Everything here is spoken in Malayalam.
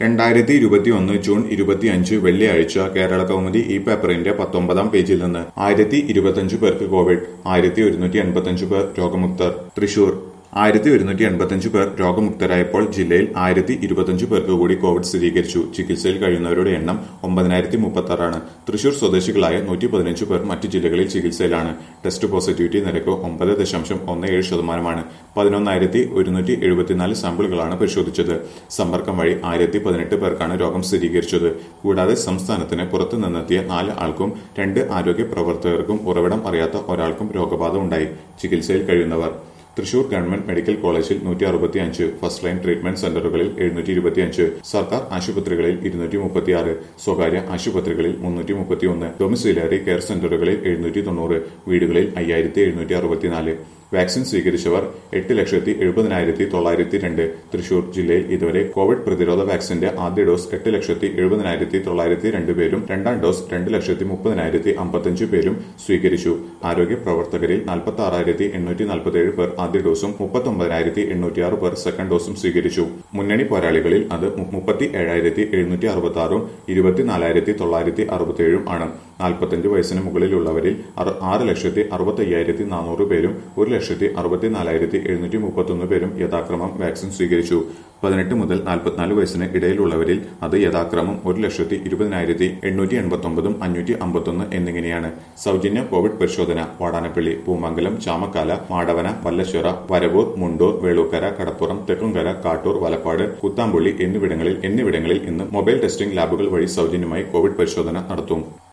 രണ്ടായിരത്തി ഇരുപത്തിയൊന്ന് ജൂൺ ഇരുപത്തിയഞ്ച് വെള്ളിയാഴ്ച കേരള കൗമുദി ഈ പേപ്പറിന്റെ പത്തൊമ്പതാം പേജിൽ നിന്ന് ആയിരത്തി ഇരുപത്തിയഞ്ച് പേർക്ക് കോവിഡ് ആയിരത്തി ഒരുന്നൂറ്റി എൺപത്തിയഞ്ച് പേർ രോഗമുക്തർ തൃശൂർ ആയിരത്തി ഒരുന്നൂറ്റി എൺപത്തിയഞ്ച് പേർ രോഗമുക്തരായപ്പോൾ ജില്ലയിൽ ആയിരത്തി ഇരുപത്തിയഞ്ച് പേർക്ക് കൂടി കോവിഡ് സ്ഥിരീകരിച്ചു ചികിത്സയിൽ കഴിയുന്നവരുടെ എണ്ണം ഒമ്പതിനായിരത്തി മുപ്പത്തി ആറാണ് തൃശൂർ സ്വദേശികളായ നൂറ്റി പതിനഞ്ച് പേർ മറ്റ് ജില്ലകളിൽ ചികിത്സയിലാണ് ടെസ്റ്റ് പോസിറ്റിവിറ്റി നിരക്ക് ഒമ്പത് ദശാംശം ഒന്ന് ഏഴ് ശതമാനമാണ് പതിനൊന്നായിരത്തി ഒരുന്നൂറ്റി എഴുപത്തിനാല് സാമ്പിളുകളാണ് പരിശോധിച്ചത് സമ്പർക്കം വഴി ആയിരത്തി പതിനെട്ട് പേർക്കാണ് രോഗം സ്ഥിരീകരിച്ചത് കൂടാതെ സംസ്ഥാനത്തിന് പുറത്തു നിന്നെത്തിയ നാല് ആൾക്കും രണ്ട് ആരോഗ്യ പ്രവർത്തകർക്കും ഉറവിടം അറിയാത്ത ഒരാൾക്കും രോഗബാധ ഉണ്ടായി ചികിത്സയിൽ കഴിയുന്നവർ തൃശൂർ ഗവൺമെന്റ് മെഡിക്കൽ കോളേജിൽ നൂറ്റി അറുപത്തിയഞ്ച് ഫസ്റ്റ് ലൈൻ ട്രീറ്റ്മെന്റ് സെന്ററുകളിൽ എഴുന്നൂറ്റി ഇരുപത്തിയഞ്ച് സർക്കാർ ആശുപത്രികളിൽ ഇരുന്നൂറ്റി മുപ്പത്തിയാറ് സ്വകാര്യ ആശുപത്രികളിൽ മുന്നൂറ്റി മുപ്പത്തിയൊന്ന് ഡൊമിസിലറി കെയർ സെന്ററുകളിൽ എഴുന്നൂറ്റി തൊണ്ണൂറ് വീടുകളിൽ അയ്യായിരത്തി എഴുന്നൂറ്റി അറുപത്തിനാല് വാക്സിൻ സ്വീകരിച്ചവർ എട്ട് ലക്ഷത്തി എഴുപതിനായിരത്തി തൊള്ളായിരത്തി രണ്ട് തൃശൂർ ജില്ലയിൽ ഇതുവരെ കോവിഡ് പ്രതിരോധ വാക്സിന്റെ ആദ്യ ഡോസ് എട്ട് ലക്ഷത്തി എഴുപതിനായിരത്തി തൊള്ളായിരത്തി രണ്ട് പേരും രണ്ടാം ഡോസ് രണ്ട് ലക്ഷത്തി മുപ്പതിനായിരത്തി അമ്പത്തഞ്ച് പേരും സ്വീകരിച്ചു ആരോഗ്യ പ്രവർത്തകരിൽ നാൽപ്പത്തി ആറായിരത്തി എണ്ണൂറ്റി നാൽപ്പത്തിയേഴ് പേർ ആദ്യ ഡോസും മുപ്പത്തൊമ്പതിനായിരത്തി എണ്ണൂറ്റിയാറ് പേർ സെക്കൻഡ് ഡോസും സ്വീകരിച്ചു മുന്നണി പോരാളികളിൽ അത് മുപ്പത്തി ഏഴായിരത്തി എഴുന്നൂറ്റി അറുപത്തി ആറും ഇരുപത്തിനാലായിരത്തി തൊള്ളായിരത്തി അറുപത്തിയേഴും ആണ് നാൽപ്പത്തഞ്ച് വയസ്സിന് മുകളിലുള്ളവരിൽ ആറ് ലക്ഷത്തി അറുപത്തി അയ്യായിരത്തി നാനൂറ് പേരും ഒരു ലക്ഷത്തി അറുപത്തിനാലായിരത്തി എഴുന്നൂറ്റി മുപ്പത്തൊന്ന് പേരും യഥാക്രമം വാക്സിൻ സ്വീകരിച്ചു പതിനെട്ട് മുതൽ നാൽപ്പത്തിനാല് വയസ്സിന് ഇടയിലുള്ളവരിൽ അത് യഥാക്രമം ഒരു ലക്ഷത്തി ഇരുപതിനായിരത്തി എണ്ണൂറ്റി എൺപത്തൊമ്പതും അഞ്ഞൂറ്റി അമ്പത്തൊന്ന് എന്നിങ്ങനെയാണ് സൗജന്യ കോവിഡ് പരിശോധന വാടാനപ്പള്ളി പൂമംഗലം ചാമക്കാല മാടവന വല്ലശ്ശിറ വരവൂർ മുണ്ടൂർ വേളൂക്കര കടപ്പുറം തെക്കുംകര കാട്ടൂർ വലപ്പാട് കുത്താമ്പുള്ളി എന്നിവിടങ്ങളിൽ എന്നിവിടങ്ങളിൽ ഇന്ന് മൊബൈൽ ടെസ്റ്റിംഗ് ലാബുകൾ വഴി സൗജന്യമായി കോവിഡ് പരിശോധന നടത്തും